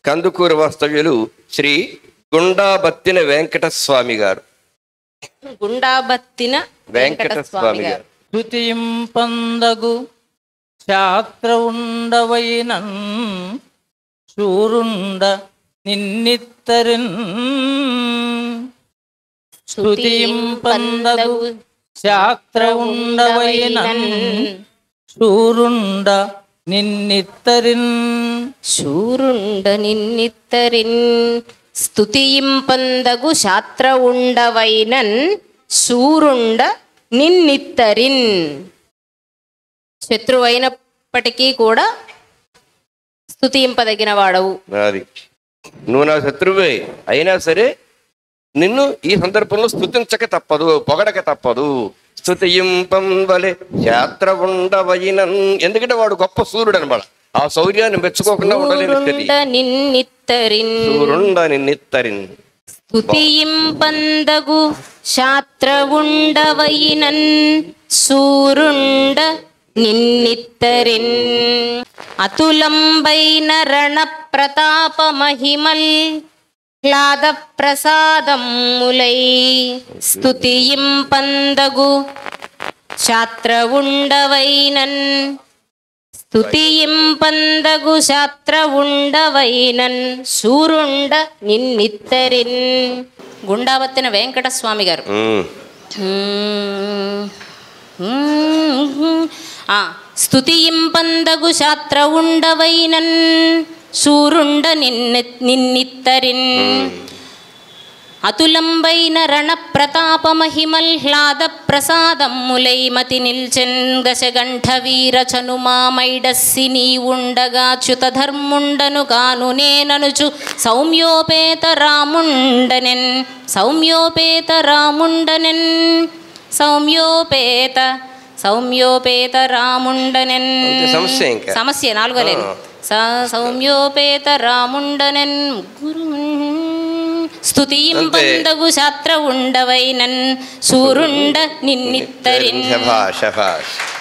కందుకూరు వాస్తవ్యులు శ్రీ గుండాబత్తిన వెంకట స్వామి గారు గుండాబత్తిన వెంకట స్వామి గారు స్తుతింపందగు శాస్త్ర ఉండవైనన్ శూరుండ నిన్నిత్తరిన్ స్తుతింపందగు శాస్త్ర ఉండవైనన్ శూరుండ నిన్నిత్తరిన్ శూరుండ నిన్నిత్తరిన్ స్తుతియింపందగు శాస్త్ర ఉండవైనన్ శూరుండ నిన్నిత్తరిన్ శత్రువైనప్పటికీ కూడా స్తుతింపదగిన వాడవు అది నువ్వు నా శత్రువే అయినా సరే నిన్ను ఈ సందర్భంలో స్థుతించక తప్పదు పొగడక తప్పదు స్థుతింపం వలె శాస్త్ర ఉండవయినన్ ఎందుకంటే వాడు గొప్ప సూర్యుడు అనమాట ఆ శౌర్యాన్ని మెచ్చుకోకుండా ఉండలేని స్థితి శూరుండ నిన్నిత్తరిన్ సూరుండ నిన్నిత్తరిన్ స్తుతియింపందగు శాస్త్ర ఉండవైనన్ సూరుండ నిన్నిత్తరిన్ అతులంబైన రణ ప్రతాప మహిమల్ హ్లాద ప్రసాదములై స్తుతియింపందగు శాస్త్ర ఉండవైనన్ స్తుతియింపందగు శాస్త్ర ఉండవైనన్ సూరుండ నిన్నిత్తరిన్ గుండావత్తిన వెంకట స్వామి గారు ఉమ్. ఆ, స్తుతియింపందగు శాస్త్ర ఉండవైనన్ సూరుండ నిన్న నిన్నిత్తరిన్ అతులంబైన రణ ప్రతాప మహిమల్హ్లాద ప్రసాదమ్ములై మతి నిల్చెన్ దశగంఠ వీర చనుమామైడస్సి నీ ఉండగా చ్యుత ధర్ముండను గాను నేననుచు సౌమ్యోపేత రాముండనెన్ సౌమ్యోపేత రాముండనెన్ సౌమ్యోపేత సౌమ్యోపేత రాముండనెన్ అంతే సమస్య ఇంకా. సమస్య నాలుగో లేదు స- సౌమ్యోపేత రాముండనెన్ గురు స్తుతియింపందగు శాస్త్ర ఉండవైనన్ సూరుండ నిన్నిత్తరిన్ శభాష్ శభాష్